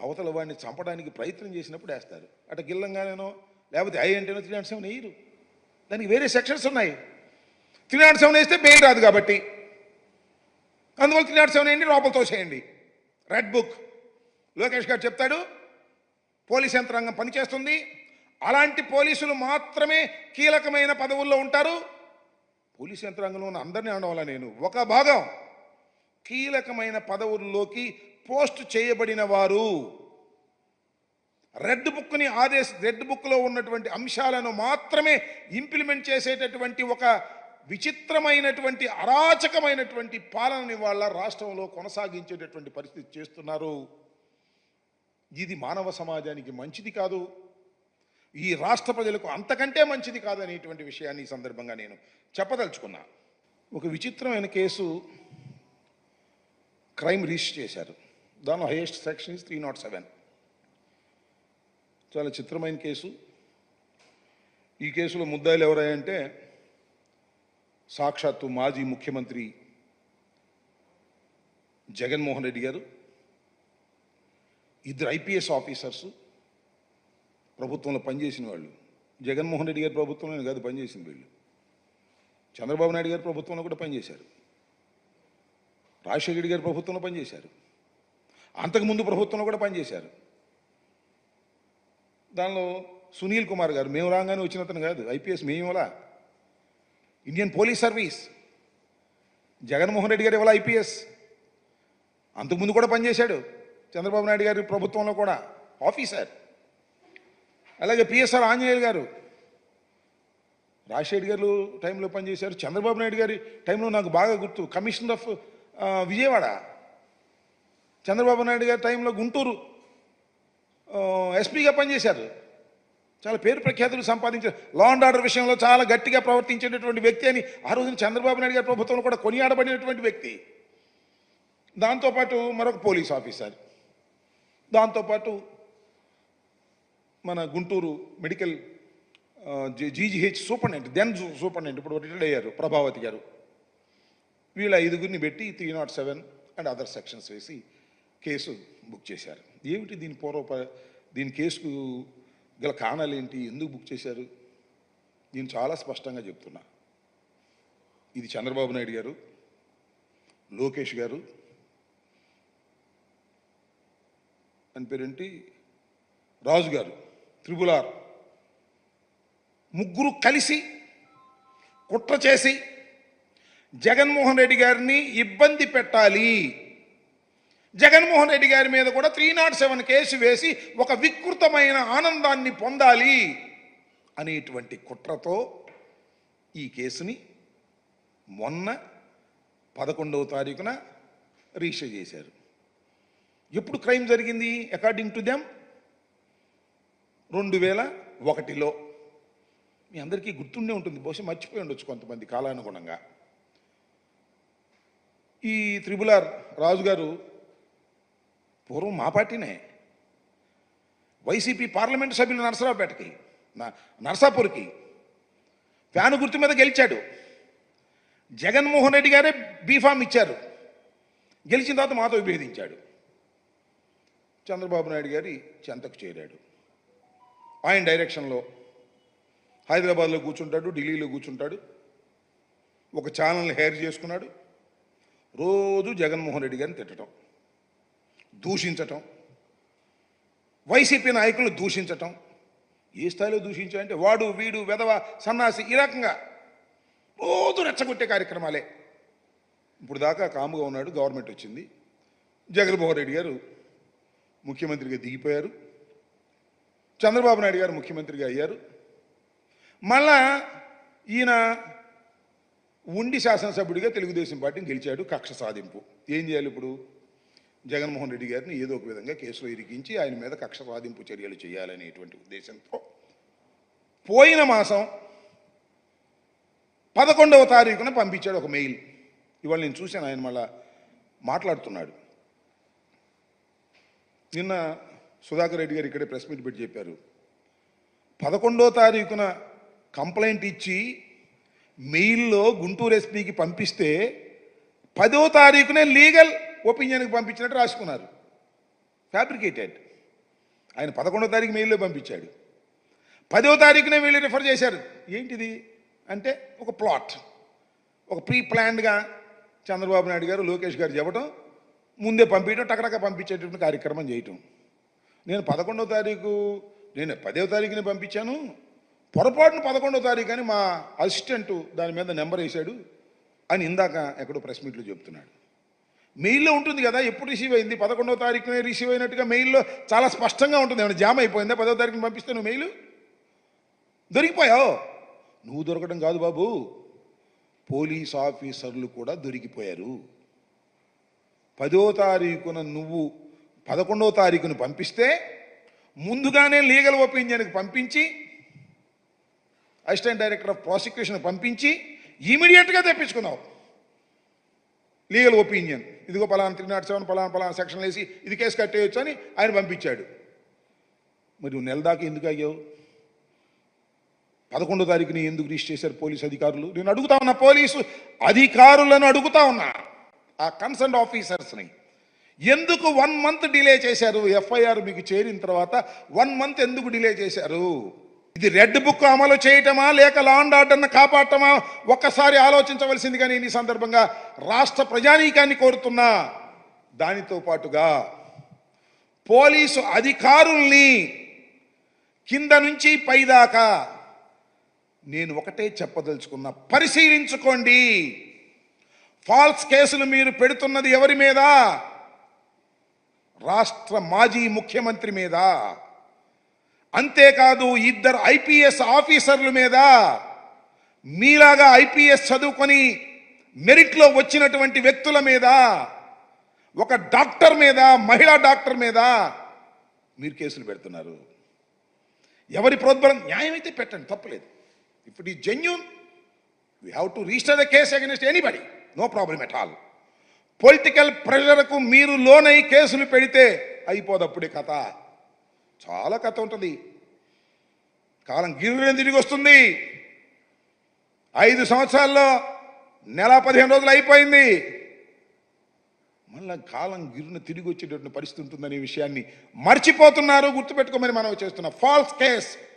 అవతల వాడిని చంపడానికి ప్రయత్నం చేసినప్పుడు వేస్తారు అటు గిల్లంగానేనో లేకపోతే ఐ అంటేనో త్రీ నాట్ సెవెన్ వేయరు దానికి వేరే సెక్షన్స్ ఉన్నాయి త్రీ నాట్ సెవెన్ వేస్తే బెయిల్ రాదు కాబట్టి అందువల్ల త్రీ నాట్ సెవెన్ వేయండి లోపల తోసేయండి రెడ్ బుక్ లోకేష్ గారు చెప్తాడు పోలీస్ యంత్రాంగం పనిచేస్తుంది అలాంటి పోలీసులు మాత్రమే కీలకమైన పదవుల్లో ఉంటారు పోలీస్ యంత్రాంగంలో ఉన్న అందరినీ అనవాల నేను ఒక భాగం కీలకమైన పదవుల్లోకి పోస్ట్ చేయబడిన వారు రెడ్ బుక్ని ఆదేశ రెడ్ బుక్లో ఉన్నటువంటి అంశాలను మాత్రమే ఇంప్లిమెంట్ చేసేటటువంటి ఒక విచిత్రమైనటువంటి అరాచకమైనటువంటి పాలనని వాళ్ళ రాష్ట్రంలో కొనసాగించేటటువంటి పరిస్థితి చేస్తున్నారు ఇది మానవ సమాజానికి మంచిది కాదు ఈ రాష్ట్ర ప్రజలకు అంతకంటే మంచిది కాదు అనేటువంటి విషయాన్ని ఈ సందర్భంగా నేను చెప్పదలుచుకున్నా ఒక విచిత్రమైన కేసు క్రైమ్ రిజిస్టర్ చేశారు దానిలో highest section is three not seven చాలా చిత్రమైన కేసు ఈ కేసులో ముద్దాయిలు ఎవరయ్యంటే సాక్షాత్తు మాజీ ముఖ్యమంత్రి జగన్మోహన్ రెడ్డి గారు ఇద్దరు ఐపీఎస్ ఆఫీసర్స్ ప్రభుత్వంలో పనిచేసిన వాళ్ళు జగన్మోహన్ రెడ్డి గారి ప్రభుత్వంలో కాదు పనిచేసింది వీళ్ళు చంద్రబాబు నాయుడు గారి ప్రభుత్వంలో కూడా పనిచేశారు రాజశేఖర రెడ్డి గారి ప్రభుత్వంలో పనిచేశారు అంతకుముందు ప్రభుత్వంలో కూడా పనిచేశారు దానిలో సునీల్ కుమార్ గారు మేము రాగానే వచ్చిన అతను కాదు ఐపీఎస్ మేము ఇవ్వాలా Indian police service Jaganmohan Reddy garu ఇవాళ ఐపీఎస్ అంతకుముందు కూడా పనిచేశాడు చంద్రబాబు నాయుడు గారి ప్రభుత్వంలో కూడా ఆఫీసర్ అలాగే పిఎస్ఆర్ ఆంజనేయులు గారు రాజశేఖర్ గారు టైంలో పనిచేశారు చంద్రబాబు నాయుడు గారి టైంలో నాకు బాగా గుర్తు కమిషనర్ ఆఫ్ ఆ, విజయవాడ చంద్రబాబు నాయుడు గారి టైంలో గుంటూరు ఆ, ఎస్పీగా పనిచేశారు చాలా పేరు ప్రఖ్యాతులు సంపాదించారు లా అండ్ ఆర్డర్ విషయంలో చాలా గట్టిగా ప్రవర్తించేటటువంటి వ్యక్తి అని ఆ రోజున చంద్రబాబు నాయుడు గారి ప్రభుత్వంలో కూడా కొనియాడబడినటువంటి వ్యక్తి దాంతోపాటు మరొక పోలీస్ ఆఫీసర్ దాంతోపాటు మన గుంటూరు మెడికల్ ఆ, జీ- జీజీహెచ్ సూపరింటెండెంట్ దెన్ సూపరింటెండెంట్ ఇప్పుడు రిటైర్డ్ అయ్యారు ప్రభావతి గారు వీళ్ళ ఐదుగురిని పెట్టి three not seven and other sections వేసి కేసు బుక్ చేశారు ఏమిటి దీని పూర్వప దీని కేసుకు గల కారణాలు ఏంటి ఎందుకు బుక్ చేశారు నేను చాలా స్పష్టంగా చెప్తున్నా ఇది చంద్రబాబు నాయుడు గారు లోకేష్ గారు అని పేరేంటి రాజు గారు త్రిబులార్ ముగ్గురు కలిసి కుట్ర చేసి జగన్మోహన్ రెడ్డి గారిని ఇబ్బంది పెట్టాలి జగన్మోహన్ రెడ్డి గారి మీద కూడా త్రీ నాట్ సెవెన్ కేసు వేసి ఒక వికృతమైన ఆనందాన్ని పొందాలి అనేటువంటి కుట్రతో ఈ కేసుని మొన్న పదకొండవ తారీఖున రిజిస్టర్ చేశారు ఎప్పుడు క్రైమ్ జరిగింది అకార్డింగ్ టు దెమ్ రెండు వేల ఒకటిలో మీ అందరికీ గుర్తుండే ఉంటుంది బహుశా మర్చిపోయి ఉండొచ్చు కొంతమంది కాలానుగుణంగా ఈ త్రిబులార్ రాజు గారు పూర్వం మా పార్టీనే వైసీపీ పార్లమెంటు సభ్యులు నరసరావుపేటకి నా- నరసాపూర్కి ఫ్యాను గుర్తు మీద గెలిచాడు జగన్మోహన్ రెడ్డి గారే బీఫామ్ ఇచ్చారు గెలిచిన తర్వాత మాతో విభేదించాడు చంద్రబాబు నాయుడు గారి చెంతకు చేరాడు ఆయన డైరెక్షన్లో హైదరాబాద్లో కూర్చుంటాడు ఢిల్లీలో కూర్చుంటాడు ఒక ఛానల్ని హైర్ చేసుకున్నాడు రోజు జగన్మోహన్ రెడ్డి గారిని తిట్టడం దూషించటం వైసీపీ నాయకులు దూషించటం ఏ స్థాయిలో దూషించాడంటే వాడు వీడు వెధవ సన్నాసి ఈ రకంగా రోజు రెచ్చగొట్టే కార్యక్రమాలే ఇప్పుడు దాకా కాముగా ఉన్నాడు గవర్నమెంట్ వచ్చింది జగన్మోహన్ రెడ్డి గారు ముఖ్యమంత్రిగా దిగిపోయారు చంద్రబాబు నాయుడు గారు ముఖ్యమంత్రిగా అయ్యారు మళ్ళా ఈయన ఉండి శాసనసభ్యుడిగా తెలుగుదేశం పార్టీని గెలిచాడు కక్ష సాధింపు ఏం చేయాలి ఇప్పుడు జగన్మోహన్ రెడ్డి గారిని ఏదో ఒక విధంగా కేసులో ఇరికించి ఆయన మీద కక్ష సాధింపు చర్యలు చేయాలనేటువంటి ఉద్దేశంతో పోయిన మాసం పదకొండవ తారీఖున పంపించాడు ఒక మెయిల్ ఇవాళ నేను చూశాను ఆయన మళ్ళా మాట్లాడుతున్నాడు నిన్న సుధాకర్ రెడ్డి గారు ఇక్కడే ప్రెస్ మీట్ పెట్టి చెప్పారు పదకొండో తారీఖున కంప్లైంట్ ఇచ్చి మెయిల్లో గుంటూరు ఎస్పీకి పంపిస్తే పదో తారీఖునే లీగల్ ఒపీనియన్కి పంపించినట్టు రాసుకున్నారు ఫ్యాబ్రికేటెడ్ ఆయన పదకొండో తారీఖు మెయిల్లో పంపించాడు పదో తారీఖునే వీళ్ళు రిఫర్ చేశారు ఏంటిది అంటే ఒక ప్లాట్ ఒక ప్రీ ప్లాన్డ్గా చంద్రబాబు నాయుడు గారు లోకేష్ గారు చెప్పడం ముందే పంపించడం టకటక పంపించేటటువంటి కార్యక్రమం చేయటం నేను పదకొండో తారీఖు నేను పదో తారీఖుని పంపించాను పొరపాటున పదకొండో తారీఖు అని మా అసిస్టెంట్ దాని మీద నెంబర్ వేశాడు అని ఇందాక ఎక్కడో ప్రెస్ మీట్లో చెప్తున్నాడు మెయిల్లో ఉంటుంది కదా ఎప్పుడు రిసీవ్ అయింది పదకొండో తారీఖునే రిసీవ్ అయినట్టుగా మెయిల్లో చాలా స్పష్టంగా ఉంటుంది ఏమైనా జామ్ అయిపోయిందా పదో తారీఖుని పంపిస్తే నువ్వు మెయిల్ దొరికిపోయావు నువ్వు దొరకడం కాదు బాబు పోలీస్ ఆఫీసర్లు కూడా దొరికిపోయారు పదో తారీఖున నువ్వు పదకొండో తారీఖున పంపిస్తే ముందుగానే లీగల్ ఒపీనియన్కి పంపించి అసిస్టెంట్ డైరెక్టర్ ఆఫ్ ప్రాసిక్యూషన్ పంపించి ఇమీడియట్గా తెప్పించుకున్నావు లీగల్ ఒపీనియన్ ఇదిగో పలానా త్రీ నాట్ సెవెన్ పలానా పలానా సెక్షన్ వేసి ఇది కేసు కట్టేయచ్చు అని ఆయన పంపించాడు మరి నువ్వు నెల దాకా ఎందుకు అయ్యావు పదకొండో తారీఖుని ఎందుకు రిజిస్టర్ చేశారు పోలీస్ అధికారులు నేను అడుగుతా ఉన్నా పోలీసు అధికారులను అడుగుతా ఉన్నా ఆ కన్సర్న్ ఆఫీసర్స్ని ఎందుకు వన్ మంత్ డిలే చేశారు ఎఫ్ఐఆర్ మీకు చేరిన తర్వాత వన్ మంత్ ఎందుకు డిలే చేశారు ఇది రెడ్ బుక్ అమలు చేయటమా లేక లా అండ్ ఆర్డర్ను కాపాడటమా ఒక్కసారి ఆలోచించవలసిందిగా నేను ఈ సందర్భంగా రాష్ట్ర ప్రజానీకాన్ని కోరుతున్నా దానితో పాటుగా పోలీసు అధికారుల్ని కింద నుంచి పైదాకా నేను ఒకటే చెప్పదలుచుకున్న పరిశీలించుకోండి ఫాల్స్ కేసులు మీరు పెడుతున్నది ఎవరి మీద రాష్ట్ర మాజీ ముఖ్యమంత్రి మీద అంతేకాదు ఇద్దరు ఐపీఎస్ ఆఫీసర్ల మీద మీలాగా ఐపీఎస్ చదువుకొని మెరిట్లో వచ్చినటువంటి వ్యక్తుల మీద ఒక డాక్టర్ మీద మహిళా డాక్టర్ మీద మీరు కేసులు పెడుతున్నారు ఎవరి ప్రోద్బలం న్యాయం అయితే పెట్టండి తప్పలేదు if it is genuine we have to register the case against anybody no problem at all political ప్రెషర్కు మీరు లోనై కేసులు పెడితే అయిపోదు అప్పుడే కథ చాలా కథ ఉంటుంది కాలం గిర్రెని తిరిగి వస్తుంది ఐదు సంవత్సరాల్లో నెల పదిహేను రోజులు అయిపోయింది మళ్ళా కాలం గిరున తిరిగి వచ్చేటటువంటి పరిస్థితి ఉంటుందనే విషయాన్ని మర్చిపోతున్నారు గుర్తుపెట్టుకోమని మనం చేస్తున్న ఫాల్స్ కేస్